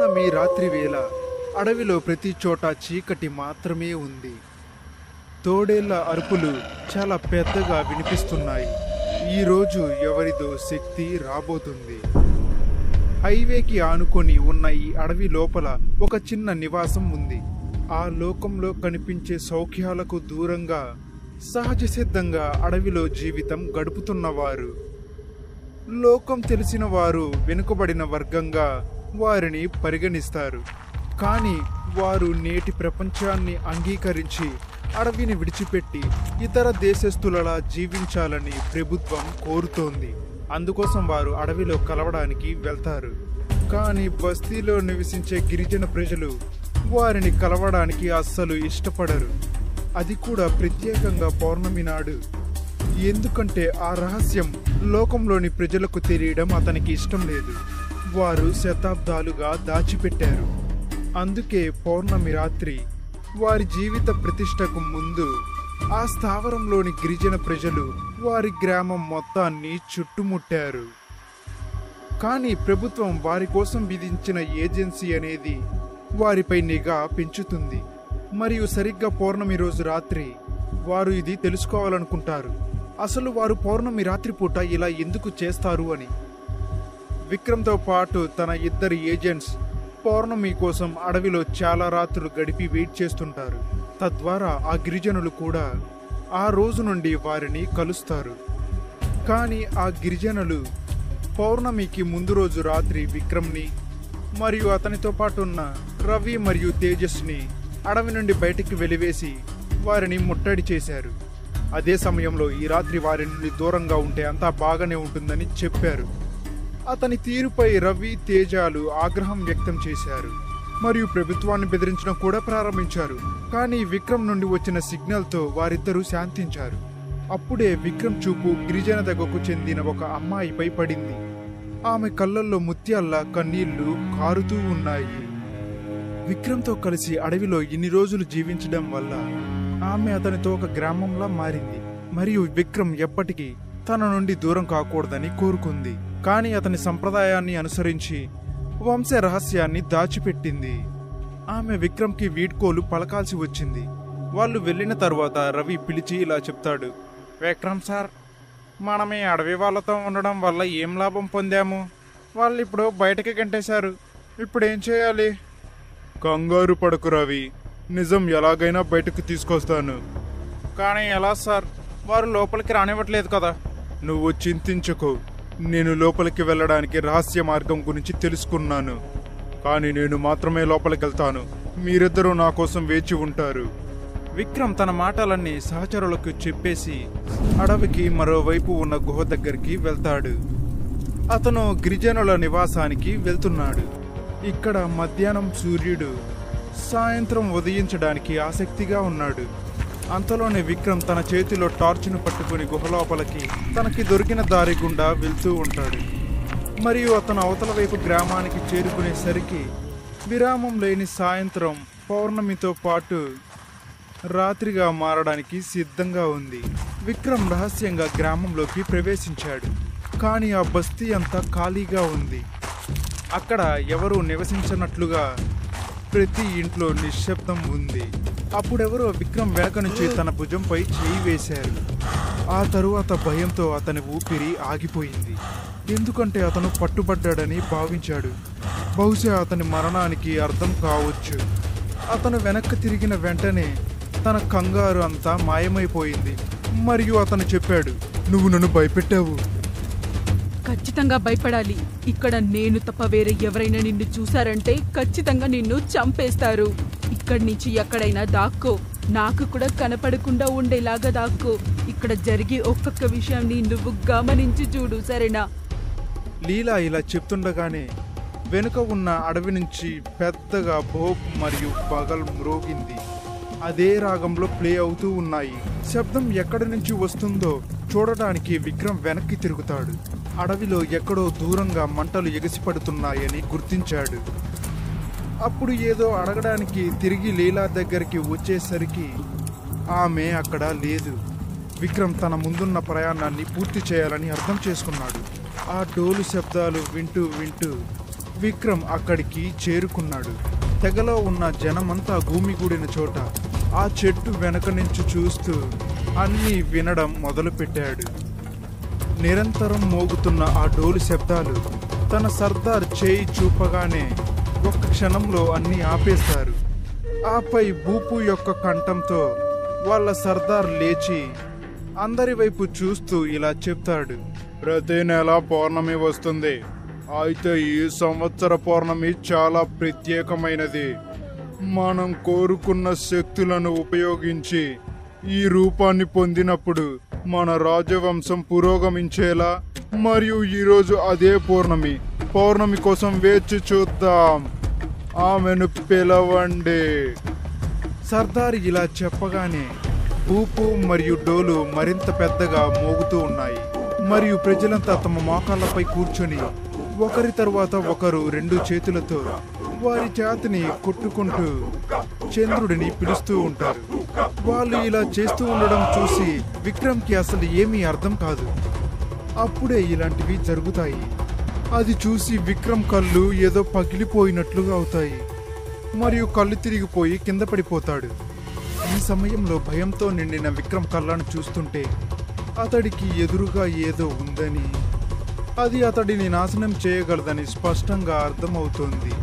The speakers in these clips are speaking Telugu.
మీ రాత్రి వేళ అడవిలో ప్రతి చోట చీకటి మాత్రమే ఉంది తోడేళ్ల అరుపులు చాలా పెద్దగా వినిపిస్తున్నాయి ఈరోజు ఎవరిదో శక్తి రాబోతుంది హైవేకి ఆనుకొని ఉన్న ఈ అడవి లోపల ఒక చిన్న నివాసం ఉంది ఆ లోకంలో కనిపించే సౌఖ్యాలకు దూరంగా సహజ సిద్ధంగా అడవిలో జీవితం గడుపుతున్నవారు లోకం తెలిసిన వారు వెనుకబడిన వర్గంగా వారిని పరిగణిస్తారు కానీ వారు నేటి ప్రపంచాన్ని అంగీకరించి అడవిని విడిచిపెట్టి ఇతర దేశస్థులలా జీవించాలని ప్రభుత్వం కోరుతోంది అందుకోసం వారు అడవిలో కలవడానికి వెళ్తారు కానీ బస్తీలో నివసించే గిరిజన ప్రజలు వారిని కలవడానికి అస్సలు ఇష్టపడరు అది కూడా ప్రత్యేకంగా పౌర్ణమి నాడు ఎందుకంటే ఆ రహస్యం లోకంలోని ప్రజలకు తెలియడం అతనికి ఇష్టం లేదు వారు శతాబ్దాలుగా దాచిపెట్టారు అందుకే పౌర్ణమి రాత్రి వారి జీవిత ప్రతిష్టకు ముందు ఆ స్థావరంలోని గిరిజన ప్రజలు వారి గ్రామం మొత్తాన్ని చుట్టుముట్టారు కానీ ప్రభుత్వం వారి కోసం విధించిన ఏజెన్సీ అనేది వారిపై నిఘా పెంచుతుంది మరియు సరిగ్గా పౌర్ణమి రోజు రాత్రి వారు ఇది తెలుసుకోవాలనుకుంటారు అసలు వారు పౌర్ణమి రాత్రిపూట ఇలా ఎందుకు చేస్తారు అని విక్రమ్తో పాటు తన ఇద్దరు ఏజెంట్స్ పౌర్ణమి కోసం అడవిలో చాలా రాత్రులు గడిపి వెయిట్ చేస్తుంటారు తద్వారా ఆ గిరిజనులు కూడా ఆ రోజు నుండి వారిని కలుస్తారు కానీ ఆ గిరిజనులు పౌర్ణమికి ముందు రోజు రాత్రి విక్రమ్ని మరియు అతనితో పాటు ఉన్న రవి మరియు తేజస్ని అడవి నుండి బయటికి వెలివేసి వారిని ముట్టడి చేశారు అదే సమయంలో ఈ రాత్రి వారి నుండి దూరంగా ఉంటే అంతా బాగానే ఉంటుందని చెప్పారు అతని తీరుపై రవి తేజాలు ఆగ్రహం వ్యక్తం చేశారు మరియు ప్రభుత్వాన్ని బెదిరించడం కూడా ప్రారంభించారు కానీ విక్రమ్ నుండి వచ్చిన సిగ్నల్తో వారిద్దరూ శాంతించారు అప్పుడే విక్రమ్ చూపు గిరిజన దగ్గకు చెందిన ఒక అమ్మాయిపై పడింది ఆమె కళ్ళల్లో ముత్యాల్లా కన్నీళ్లు కారుతూ ఉన్నాయి విక్రమ్తో కలిసి అడవిలో ఇన్ని రోజులు జీవించడం వల్ల ఆమె అతనితో ఒక గ్రామంలా మారింది మరియు విక్రమ్ ఎప్పటికీ తన నుండి దూరం కాకూడదని కోరుకుంది కానీ అతని సంప్రదాయాన్ని అనుసరించి వంశ రహస్యాన్ని దాచిపెట్టింది ఆమె విక్రమ్కి వీడ్కోలు పలకాల్సి వచ్చింది వాళ్ళు వెళ్ళిన తర్వాత రవి పిలిచి ఇలా చెప్తాడు విక్రమ్ సార్ మనం ఈ అడవి వాళ్ళతో ఉండడం వల్ల ఏం లాభం పొందాము వాళ్ళు ఇప్పుడు బయటకి గంటేశారు ఇప్పుడు ఏం చేయాలి కంగారు పడకు రవి నిజం ఎలాగైనా బయటకు తీసుకొస్తాను కానీ ఎలా సార్ వారు లోపలికి రానివ్వట్లేదు కదా నువ్వు చింతించుకో నేను లోపలికి వెళ్ళడానికి రహస్య మార్గం గురించి తెలుసుకున్నాను కానీ నేను మాత్రమే లోపలికి వెళ్తాను మీరిద్దరూ నా కోసం వేచి ఉంటారు విక్రమ్ తన మాటలన్నీ సహచరులకు చెప్పేసి అడవికి మరోవైపు ఉన్న గుహ దగ్గరికి వెళ్తాడు అతను గిరిజనుల నివాసానికి వెళ్తున్నాడు ఇక్కడ మధ్యాహ్నం సూర్యుడు సాయంత్రం ఉదయించడానికి ఆసక్తిగా ఉన్నాడు అంతలోనే విక్రమ్ తన చేతిలో టార్చ్ను పట్టుకుని గుహ లోపలికి తనకి దొరికిన దారి గుండా వెళ్తూ ఉంటాడు మరియు అతను అవతల వైపు గ్రామానికి చేరుకునేసరికి విరామం లేని సాయంత్రం పౌర్ణమితో పాటు రాత్రిగా మారడానికి సిద్ధంగా ఉంది విక్రమ్ రహస్యంగా గ్రామంలోకి ప్రవేశించాడు కానీ ఆ బస్తీ అంతా ఖాళీగా ఉంది అక్కడ ఎవరూ నివసించనట్లుగా ప్రతి ఇంట్లో నిశ్శబ్దం ఉంది అప్పుడెవరో విక్రమ్ వెనక నుంచి తన భుజంపై చేయి వేశారు ఆ తరువాత భయంతో అతని ఊపిరి ఆగిపోయింది ఎందుకంటే అతను పట్టుబడ్డాడని భావించాడు బహుశా అతని మరణానికి అర్థం కావచ్చు అతను వెనక్కి తిరిగిన వెంటనే తన కంగారు అంతా మాయమైపోయింది మరియు అతను చెప్పాడు నువ్వు నన్ను భయపెట్టావు ఖచ్చితంగా భయపడాలి ఇక్కడ నేను తప్ప వేరే ఎవరైనా నిన్ను చూశారంటే ఖచ్చితంగా నిన్ను చంపేస్తారు ఇక్కడి నుంచి ఎక్కడైనా దాక్కో నాకు కూడా కనపడకుండా ఉండేలాగా దాక్కో ఇక్కడ జరిగే ఒక్కొక్క విషయాన్ని నువ్వు గమనించి చూడు సరేనా లీలా ఇలా చెప్తుండగానే వెనుక ఉన్న అడవి నుంచి పెద్దగా భోప్ మరియు పగల్ మ్రోగింది అదే రాగంలో ప్లే అవుతూ ఉన్నాయి శబ్దం ఎక్కడి నుంచి వస్తుందో చూడటానికి విక్రమ్ వెనక్కి తిరుగుతాడు అడవిలో ఎక్కడో దూరంగా మంటలు ఎగసిపడుతున్నాయని గుర్తించాడు అప్పుడు ఏదో అడగడానికి తిరిగి లీలా దగ్గరికి వచ్చేసరికి ఆమె అక్కడ లేదు విక్రమ్ తన ముందున్న ప్రయాణాన్ని పూర్తి చేయాలని అర్థం చేసుకున్నాడు ఆ డోలు శబ్దాలు వింటూ వింటూ విక్రమ్ అక్కడికి చేరుకున్నాడు తెగలో ఉన్న జనమంతా భూమిగూడిన చోట ఆ చెట్టు వెనక నుంచి చూస్తూ అన్నీ వినడం మొదలుపెట్టాడు నిరంతరం మోగుతున్న ఆ డోలు శబ్దాలు తన సర్దార్ చేయి చూపగానే ఒక్క క్షణంలో అన్ని ఆపేశారు ఆపై బూపు యొక్క కంఠంతో వాళ్ళ సర్దార్ లేచి అందరి వైపు చూస్తూ ఇలా చెప్తాడు ప్రతి నెల పౌర్ణమి వస్తుంది అయితే ఈ సంవత్సర పౌర్ణమి చాలా ప్రత్యేకమైనది మనం కోరుకున్న శక్తులను ఉపయోగించి ఈ రూపాన్ని పొందినప్పుడు మన రాజవంశం పురోగమించేలా మరియు ఈరోజు అదే పౌర్ణమి పౌర్ణమి కోసం వేచి చూద్దాం ఆమెను పిలవండి సర్దార్ ఇలా చెప్పగానే ఊపు మరియు డోలు మరింత పెద్దగా మోగుతూ ఉన్నాయి మరియు ప్రజలంతా తమ మోకాళ్ళపై కూర్చొని ఒకరి తరువాత ఒకరు రెండు చేతులతో వారి చేతిని కొట్టుకుంటూ చంద్రుడిని పిలుస్తూ ఉంటారు వాళ్ళు ఇలా చేస్తూ ఉండడం చూసి విక్రమ్కి అసలు ఏమీ అర్థం కాదు అప్పుడే ఇలాంటివి జరుగుతాయి అది చూసి విక్రమ్ కళ్ళు ఏదో పగిలిపోయినట్లుగా అవుతాయి మరియు కళ్ళు తిరిగిపోయి కింద పడిపోతాడు ఈ సమయంలో భయంతో నిండిన విక్రమ్ కళ్ళను చూస్తుంటే అతడికి ఎదురుగా ఏదో ఉందని అది అతడిని నాశనం చేయగలదని స్పష్టంగా అర్థమవుతోంది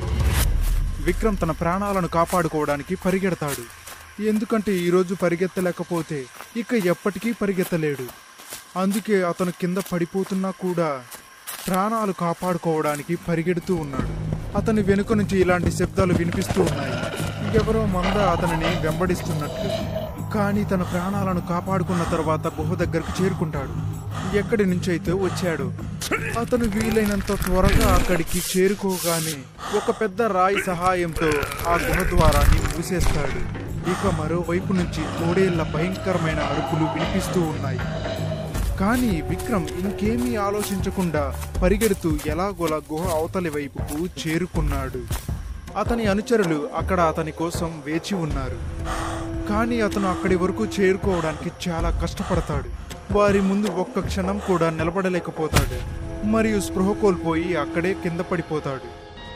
విక్రమ్ తన ప్రాణాలను కాపాడుకోవడానికి పరిగెడతాడు ఎందుకంటే ఈరోజు పరిగెత్తలేకపోతే ఇక ఎప్పటికీ పరిగెత్తలేడు అందుకే అతను కింద పడిపోతున్నా కూడా ప్రాణాలు కాపాడుకోవడానికి పరిగెడుతూ ఉన్నాడు అతని వెనుక నుంచి ఇలాంటి శబ్దాలు వినిపిస్తూ ఉన్నాయి ఎవరో మంద అతనిని వెంబడిస్తున్నట్లు కానీ తన ప్రాణాలను కాపాడుకున్న తర్వాత గుహ దగ్గరకు చేరుకుంటాడు ఎక్కడి నుంచి అయితే వచ్చాడు అతను వీలైనంత త్వరగా అక్కడికి చేరుకోగానే ఒక పెద్ద రాయి సహాయంతో ఆ గుహ ద్వారాన్ని మూసేస్తాడు ఇక మరోవైపు నుంచి తోడేళ్ల భయంకరమైన అరుపులు వినిపిస్తూ ఉన్నాయి కానీ విక్రమ్ ఇంకేమీ ఆలోచించకుండా పరిగెడుతూ ఎలాగోలా గుహ అవతలి వైపుకు చేరుకున్నాడు అతని అనుచరులు అక్కడ అతని కోసం వేచి ఉన్నారు కానీ అతను అక్కడి వరకు చేరుకోవడానికి చాలా కష్టపడతాడు వారి ముందు ఒక్క క్షణం కూడా నిలబడలేకపోతాడు మరియు స్పృహ కోల్పోయి అక్కడే కింద పడిపోతాడు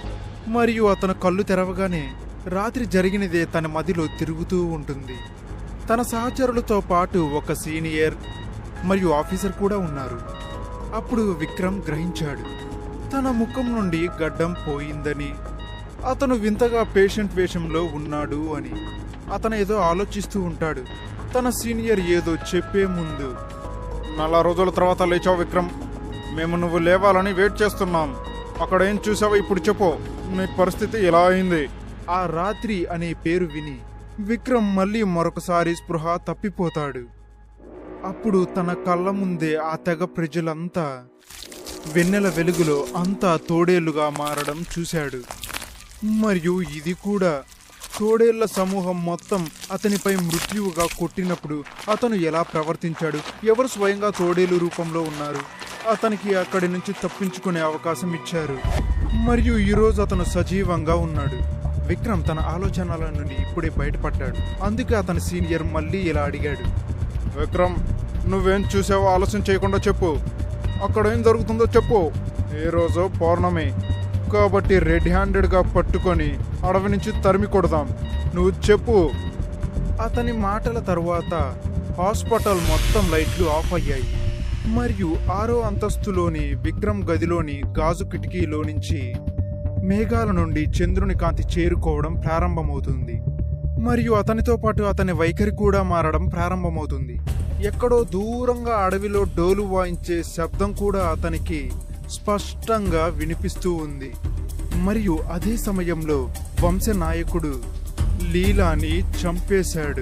మరియు అతను కళ్ళు తెరవగానే రాత్రి జరిగినదే తన మదిలో తిరుగుతూ ఉంటుంది తన సహచరులతో పాటు ఒక సీనియర్ మరియు ఆఫీసర్ కూడా ఉన్నారు అప్పుడు విక్రమ్ గ్రహించాడు తన ముఖం నుండి గడ్డం పోయిందని అతను వింతగా పేషెంట్ వేషంలో ఉన్నాడు అని అతను ఏదో ఆలోచిస్తూ ఉంటాడు తన సీనియర్ ఏదో చెప్పే ముందు నల్ల రోజుల తర్వాత లేచావు విక్రమ్ మేము నువ్వు లేవాలని వెయిట్ చేస్తున్నాం అక్కడ ఏం చూసావో ఇప్పుడు చెప్పు నీ పరిస్థితి ఎలా అయింది ఆ రాత్రి అనే పేరు విని విక్రమ్ మళ్ళీ మరొకసారి స్పృహ తప్పిపోతాడు అప్పుడు తన కళ్ళ ముందే ఆ తెగ ప్రజలంతా వెన్నెల వెలుగులో అంతా తోడేళ్లుగా మారడం చూశాడు మరియు ఇది కూడా తోడేళ్ల సమూహం మొత్తం అతనిపై మృత్యువుగా కొట్టినప్పుడు అతను ఎలా ప్రవర్తించాడు ఎవరు స్వయంగా తోడేలు రూపంలో ఉన్నారు అతనికి అక్కడి నుంచి తప్పించుకునే అవకాశం ఇచ్చారు మరియు ఈరోజు అతను సజీవంగా ఉన్నాడు విక్రమ్ తన ఆలోచనల నుండి ఇప్పుడే బయటపడ్డాడు అందుకే అతని సీనియర్ మళ్ళీ ఇలా అడిగాడు విక్రమ్ నువ్వేం చూసావో ఆలోచన చేయకుండా చెప్పు అక్కడ ఏం జరుగుతుందో చెప్పు ఈ రోజు పౌర్ణమి కాబట్టి రెడ్ హ్యాండెడ్గా పట్టుకొని అడవి నుంచి తరిమి కొడదాం నువ్వు చెప్పు అతని మాటల తరువాత హాస్పిటల్ మొత్తం లైట్లు ఆఫ్ అయ్యాయి మరియు ఆరో అంతస్తులోని విక్రమ్ గదిలోని గాజు కిటికీలో నుంచి మేఘాల నుండి చంద్రుని కాంతి చేరుకోవడం ప్రారంభమవుతుంది మరియు అతనితో పాటు అతని వైఖరి కూడా మారడం ప్రారంభమవుతుంది ఎక్కడో దూరంగా అడవిలో డోలు వాయించే శబ్దం కూడా అతనికి స్పష్టంగా వినిపిస్తూ ఉంది మరియు అదే సమయంలో వంశనాయకుడు లీలాని చంపేశాడు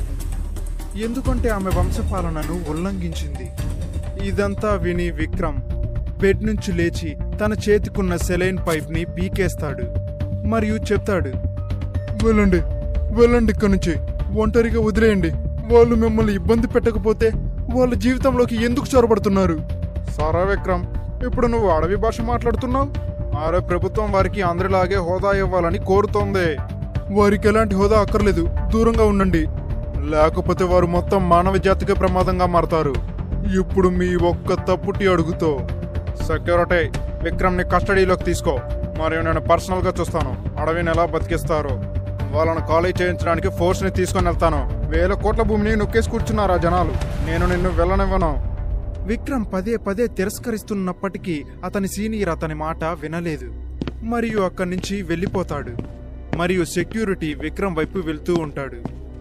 ఎందుకంటే ఆమె వంశపాలనను ఉల్లంఘించింది ఇదంతా విని విక్రమ్ బెడ్ నుంచి లేచి తన చేతికున్న సెలైన్ పైప్ ని పీకేస్తాడు మరియు చెప్తాడు వెళ్ళండి వెళ్ళండి ఇక్కడి నుంచి ఒంటరిగా వదిలేయండి వాళ్ళు మిమ్మల్ని ఇబ్బంది పెట్టకపోతే వాళ్ళ జీవితంలోకి ఎందుకు చొరబడుతున్నారు సరే విక్రమ్ ఇప్పుడు నువ్వు అడవి భాష మాట్లాడుతున్నావు ఆరే ప్రభుత్వం వారికి అందరిలాగే హోదా ఇవ్వాలని కోరుతోంది వారికి ఎలాంటి హోదా అక్కర్లేదు దూరంగా ఉండండి లేకపోతే వారు మొత్తం మానవ జాతికి ప్రమాదంగా మారతారు ఇప్పుడు మీ ఒక్క తప్పుటి అడుగుతో సెక్యూరిటీ విక్రమ్ ని కస్టడీలోకి తీసుకో మరియు నేను పర్సనల్గా చూస్తాను అడవిని ఎలా బతికిస్తారో వాళ్ళను కాలేజ్ చేయించడానికి ఫోర్స్ని తీసుకొని వెళ్తాను వేల కోట్ల భూమిని నొక్కేసి కూర్చున్నారా జనాలు నేను నిన్ను వెళ్ళనివ్వను విక్రమ్ పదే పదే తిరస్కరిస్తున్నప్పటికీ అతని సీనియర్ అతని మాట వినలేదు మరియు అక్కడి నుంచి వెళ్ళిపోతాడు మరియు సెక్యూరిటీ విక్రమ్ వైపు వెళ్తూ ఉంటాడు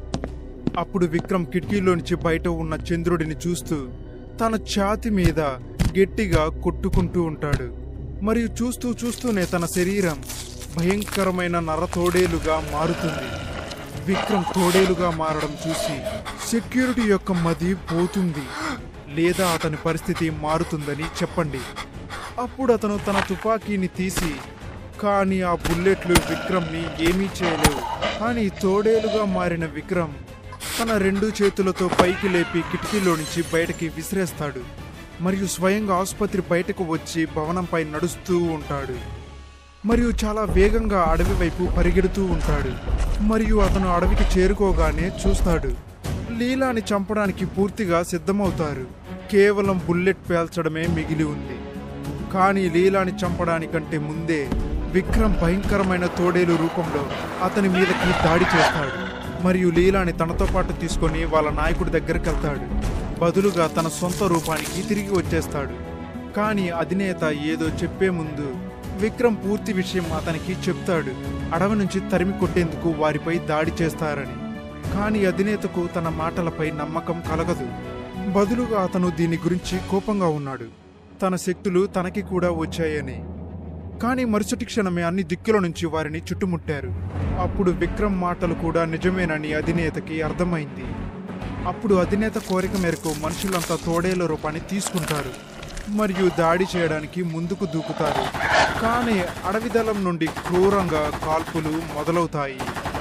అప్పుడు విక్రమ్ కిటికీలోంచి బయట ఉన్న చంద్రుడిని చూస్తూ తన ఛాతి మీద గట్టిగా కొట్టుకుంటూ ఉంటాడు మరియు చూస్తూ చూస్తూనే తన శరీరం భయంకరమైన నర తోడేలుగా మారుతుంది విక్రమ్ తోడేలుగా మారడం చూసి సెక్యూరిటీ యొక్క మది పోతుంది లేదా అతని పరిస్థితి మారుతుందని చెప్పండి అప్పుడు అతను తన తుపాకీని తీసి కానీ ఆ బుల్లెట్లు విక్రమ్ని ఏమీ చేయలేవు కానీ తోడేలుగా మారిన విక్రమ్ తన రెండు చేతులతో పైకి లేపి కిటికీలో నుంచి బయటకి విసిరేస్తాడు మరియు స్వయంగా ఆసుపత్రి బయటకు వచ్చి భవనంపై నడుస్తూ ఉంటాడు మరియు చాలా వేగంగా అడవి వైపు పరిగెడుతూ ఉంటాడు మరియు అతను అడవికి చేరుకోగానే చూస్తాడు లీలాని చంపడానికి పూర్తిగా సిద్ధమవుతారు కేవలం బుల్లెట్ పేల్చడమే మిగిలి ఉంది కానీ లీలాని చంపడానికంటే ముందే విక్రమ్ భయంకరమైన తోడేలు రూపంలో అతని మీదకి దాడి చేస్తాడు మరియు లీలాని తనతో పాటు తీసుకొని వాళ్ళ నాయకుడి దగ్గరికి వెళ్తాడు బదులుగా తన సొంత రూపానికి తిరిగి వచ్చేస్తాడు కానీ అధినేత ఏదో చెప్పే ముందు విక్రమ్ పూర్తి విషయం అతనికి చెప్తాడు అడవి నుంచి తరిమి కొట్టేందుకు వారిపై దాడి చేస్తారని కానీ అధినేతకు తన మాటలపై నమ్మకం కలగదు బదులుగా అతను దీని గురించి కోపంగా ఉన్నాడు తన శక్తులు తనకి కూడా వచ్చాయని కానీ మరుసటి క్షణమే అన్ని దిక్కుల నుంచి వారిని చుట్టుముట్టారు అప్పుడు విక్రమ్ మాటలు కూడా నిజమేనని అధినేతకి అర్థమైంది అప్పుడు అధినేత కోరిక మేరకు మనుషులంతా తోడేల రూపాన్ని తీసుకుంటారు మరియు దాడి చేయడానికి ముందుకు దూకుతారు కానీ అడవి దళం నుండి క్రూరంగా కాల్పులు మొదలవుతాయి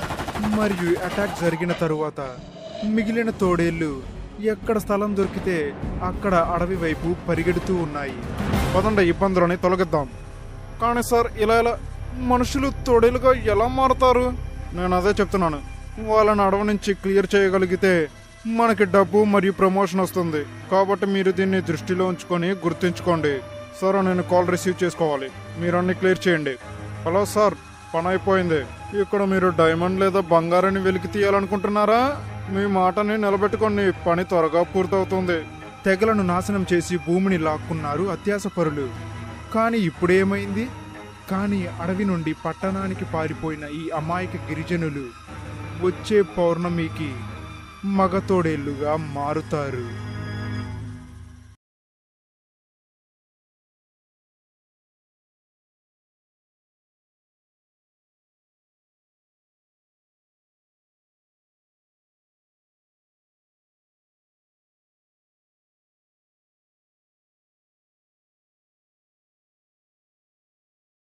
మరియు అటాక్ జరిగిన తరువాత మిగిలిన తోడేళ్లు ఎక్కడ స్థలం దొరికితే అక్కడ అడవి వైపు పరిగెడుతూ ఉన్నాయి పదండి ఇబ్బందులని తొలగిద్దాం కానీ సార్ ఇలా ఇలా మనుషులు తోడేలుగా ఎలా మారుతారు నేను అదే చెప్తున్నాను వాళ్ళని అడవి నుంచి క్లియర్ చేయగలిగితే మనకి డబ్బు మరియు ప్రమోషన్ వస్తుంది కాబట్టి మీరు దీన్ని దృష్టిలో ఉంచుకొని గుర్తుంచుకోండి సార్ నేను కాల్ రిసీవ్ చేసుకోవాలి మీరు అన్ని క్లియర్ చేయండి హలో సార్ పని అయిపోయింది ఇక్కడ మీరు డైమండ్ లేదా బంగారాన్ని వెలికి తీయాలనుకుంటున్నారా మీ మాటని నిలబెట్టుకోండి పని త్వరగా పూర్తవుతుంది తెగలను నాశనం చేసి భూమిని లాక్కున్నారు అత్యాసపరులు కానీ ఇప్పుడేమైంది కానీ అడవి నుండి పట్టణానికి పారిపోయిన ఈ అమాయక గిరిజనులు వచ్చే పౌర్ణమికి మగతోడేళ్లుగా మారుతారు